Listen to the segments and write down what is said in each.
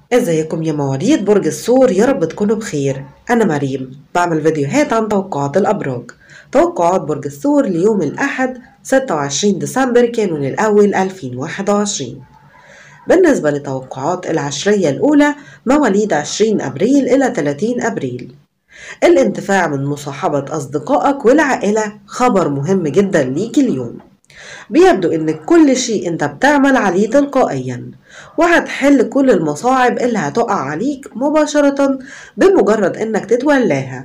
ازيكم يا مواليد برج الثور يا رب تكونوا بخير انا مريم بعمل فيديوهات عن توقعات الابراج توقعات برج الثور ليوم الاحد 26 ديسمبر كانون الاول 2021 بالنسبة لتوقعات العشرية الأولى مواليد 20 أبريل إلى 30 أبريل الانتفاع من مصاحبة أصدقائك والعائلة خبر مهم جدا ليك اليوم بيبدو ان كل شيء انت بتعمل عليه تلقائيا وهتحل كل المصاعب اللي هتقع عليك مباشرة بمجرد انك تتولاها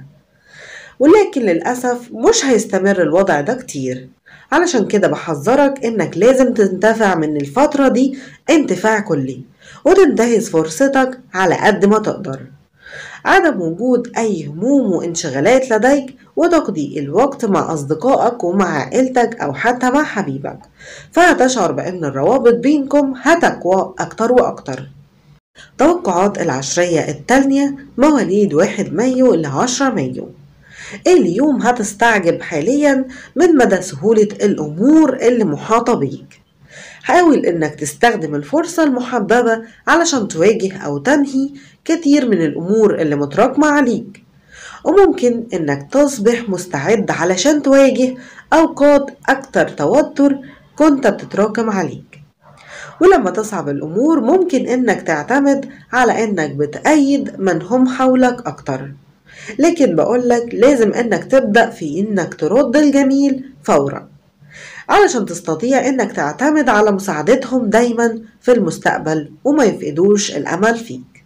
ولكن للأسف مش هيستمر الوضع ده كتير علشان كده بحذرك انك لازم تنتفع من الفترة دي انتفاع كلي وتنتهز فرصتك على قد ما تقدر عدم وجود أي هموم وانشغالات لديك وتقضي الوقت مع أصدقائك ومع عائلتك أو حتى مع حبيبك فهتشعر بأن الروابط بينكم هتقوى أكتر وأكتر توقعات العشرية التانية مواليد واحد مايو ل 10 مايو اليوم هتستعجب حاليا من مدى سهولة الأمور اللي محاطة بيك حاول انك تستخدم الفرصة المحببة علشان تواجه او تنهي كتير من الامور اللي متراكمة عليك وممكن انك تصبح مستعد علشان تواجه اوقات اكتر توتر كنت بتتراكم عليك ولما تصعب الامور ممكن انك تعتمد على انك بتأيد من هم حولك اكتر لكن بقولك لازم انك تبدأ في انك ترد الجميل فورا علشان تستطيع انك تعتمد على مساعدتهم دايما في المستقبل وما يفقدوش الامل فيك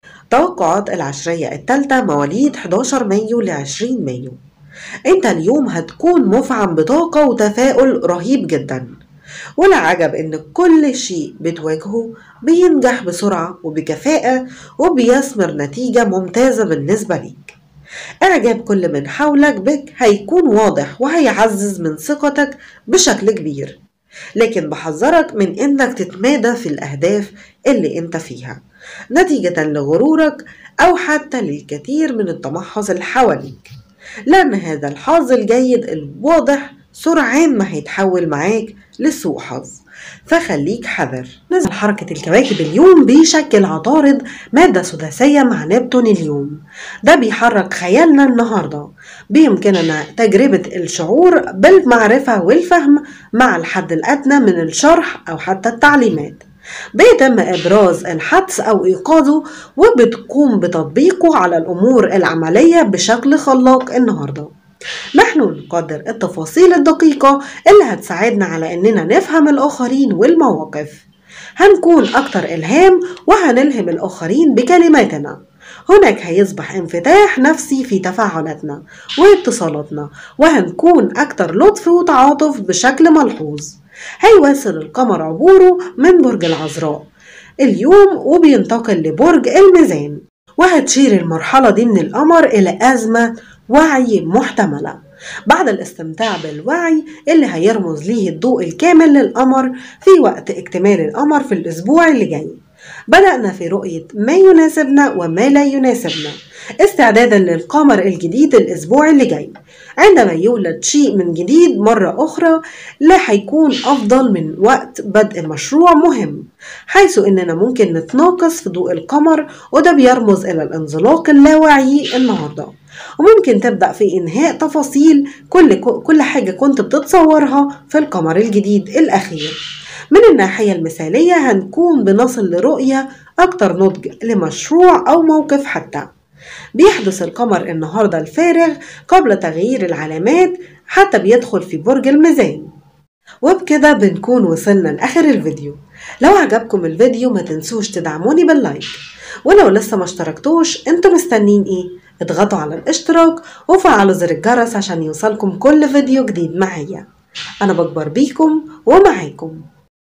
توقعات العشرية التالتة مواليد 11 مايو ل 20 مايو انت اليوم هتكون مفعم بطاقة وتفاؤل رهيب جدا ولا عجب ان كل شيء بتواجهه بينجح بسرعة وبكفاءة وبيثمر نتيجة ممتازة بالنسبة ليك إعجاب كل من حولك بك هيكون واضح وهيعزز من ثقتك بشكل كبير لكن بحذرك من إنك تتمادى في الأهداف اللي أنت فيها نتيجة لغرورك أو حتى للكثير من التمحص اللي حواليك لأن هذا الحظ الجيد الواضح سرعان ما هيتحول معاك لسوء حظ فخليك حذر نزل حركة الكواكب اليوم بيشكل عطارد مادة سداسية مع نبتون اليوم ده بيحرك خيالنا النهاردة بيمكننا تجربة الشعور بالمعرفة والفهم مع الحد الأدنى من الشرح أو حتى التعليمات بيتم إبراز الحدس أو إيقاظه وبتقوم بتطبيقه على الأمور العملية بشكل خلاق النهارده نحن نقدر التفاصيل الدقيقة اللي هتساعدنا على إننا نفهم الآخرين والمواقف هنكون أكتر إلهام وهنلهم الآخرين بكلماتنا هناك هيصبح انفتاح نفسي في تفاعلاتنا واتصالاتنا وهنكون أكتر لطف وتعاطف بشكل ملحوظ هيواصل القمر عبوره من برج العذراء اليوم وبينتقل لبرج الميزان وهتشير المرحلة دي من القمر إلى أزمة وعي محتملة بعد الاستمتاع بالوعي اللي هيرمز ليه الضوء الكامل للقمر في وقت اكتمال القمر في الأسبوع اللي جاي بدأنا في رؤية ما يناسبنا وما لا يناسبنا استعدادا للقمر الجديد الأسبوع اللي جاي عندما يولد شيء من جديد مرة أخرى لا هيكون أفضل من وقت بدء مشروع مهم حيث إننا ممكن نتناقص في ضوء القمر وده بيرمز إلى الانزلاق اللاواعي النهارده وممكن تبدأ في إنهاء تفاصيل كل كل حاجة كنت بتتصورها في القمر الجديد الأخير من الناحية المثالية هنكون بنصل لرؤية أكتر نضج لمشروع أو موقف حتى بيحدث القمر النهاردة الفارغ قبل تغيير العلامات حتى بيدخل في برج الميزان وبكده بنكون وصلنا لآخر الفيديو لو عجبكم الفيديو ما تنسوش تدعموني باللايك ولو لسه ما اشتركتوش انتوا مستنين ايه اضغطوا على الاشتراك وفعلوا زر الجرس عشان يوصلكم كل فيديو جديد معايا انا بكبر بيكم ومعاكم